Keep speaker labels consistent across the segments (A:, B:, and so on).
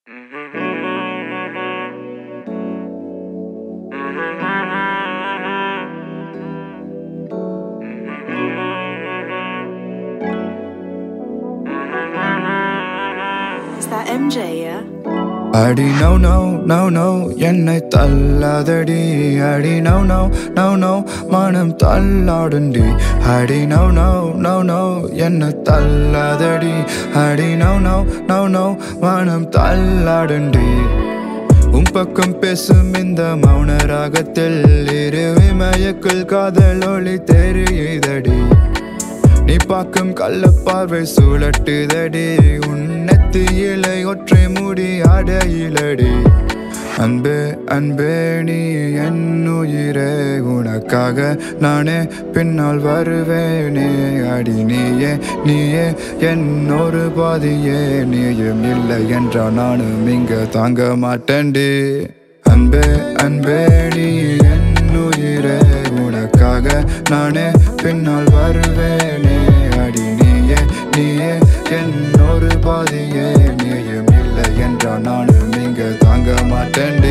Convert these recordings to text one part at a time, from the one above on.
A: Is that MJ, yeah?
B: அடி no no no no என்னை தள்ளாதடி அடி நோ நோ நோ நோ மனம் தள்ளாடுண்டி அடி நோ நோ நோ நோ என்னை தள்ளாதடி அடி நோ நோ நோ நோ மனம் தள்ளாடுண்டி உன் பக்கம் பேசும் இந்த மௌன ராகத்தில் இரு விமயக்குள் காதல் ஒளி தெரியுதடி நீ பார்க்கும் கள்ள பார்வை சுழட்டுதடி உன்னத்து இலை ஒற்றை மூடி அடையிலடி அன்பே அன்பே நீ என் உயிரே உனக்காக நானே பின்னால் வருவேனே அடி நீயே நீயே என் ஒரு பாதியே நீயும் இல்லை என்றால் நானும் இங்க தாங்க மாட்டேன்டி அன்பே அன்பே நீ என் உயிரே உனக்காக நானே பின்னால் வருவேனே அடி நீயே நீயே என் ஒரு பாதியே நீயும் இல்லை என்றால் நானும் இங்க தாங்க மாட்டேன்டே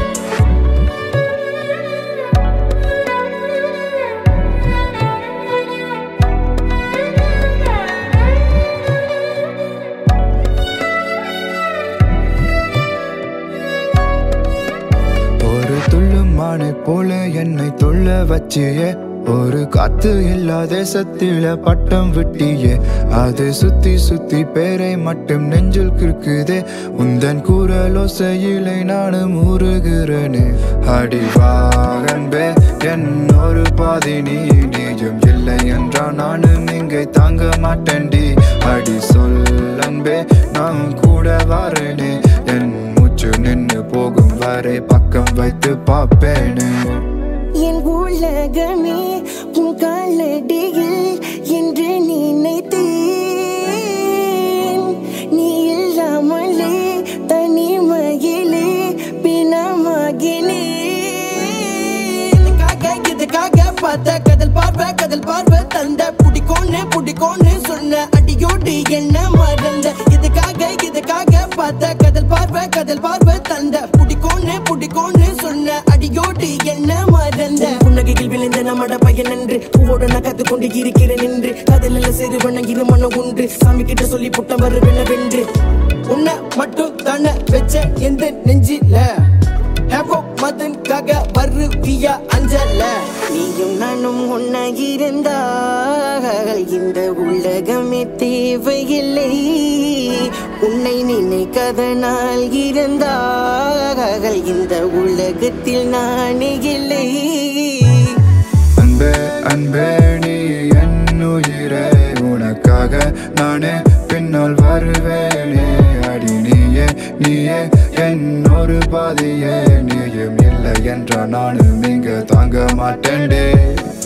B: ஒரு துள்ளும் மானை போல என்னை துள்ள வச்சியே ஒரு காத்து இல்லா தேசத்தில பட்டம் விட்டியே அது சுத்தி சுத்தி பேரை மட்டும் நெஞ்சில் கிறுக்குதே உந்தன் கூறலோசையிலை நானும் ஊறுகிறேனே அடிவாகன்பே என் ஒரு பாதி நீ நீயும் இல்லை என்றால் நானும் இங்கே தாங்க மாட்டேன்டி அடி சொல்லன்பே நான் கூட வரேனே என் மூச்சு நின்னு போகும் வரை பக்கம் வைத்து பார்ப்பேனே
C: என் உலகமே உன் காலடியில் என்று நினைத்தேன் நீ இல்லாமலே தனிமையிலே பிணமாகினே இதுக்காக இதுக்காக பார்த்த கதல் பார்வை கதல் பார்வை தந்த புடிக்கோன்னு புடிக்கோன்னு சொன்ன அடியோடு என்ன மறந்த இதுக்காக இதுக்காக பார்த்த கதல் பார்வை கதல் பார்வை தந்த புடிக்கோன்னு புடிக்கோன்னு சொன்ன அடியோடு என்ன மறந்த புன்னகையில் விழுந்த நம்மட பையன் என்று பூவோட நான் கத்து கொண்டு இருக்கிறேன் என்று கதலில் சிறுவன இரு மனம் ஒன்று சாமி கிட்ட சொல்லி புட்டம் வருவென வென்று உன்னை மட்டும் தானே வச்ச எந்த நெஞ்சில ஹேப்போ மதன்காக வருவியா அஞ்சல நீயும் நானும் ஒன்னா இருந்தால் இந்த உலகமே தேவையில்லை உன்னை நினைக்காத நாள் இருந்தால் இந்த உலகத்தில் நானே இல்லை
B: அன்பே அன்பே நீ என் உயிரே உனக்காக நானே பின்னால் வருவேனே அடி நீயே நீயே என் ஒரு பாதியே நீயும் இல்லை என்றால் நானும் இங்க தாங்க மாட்டேன்டே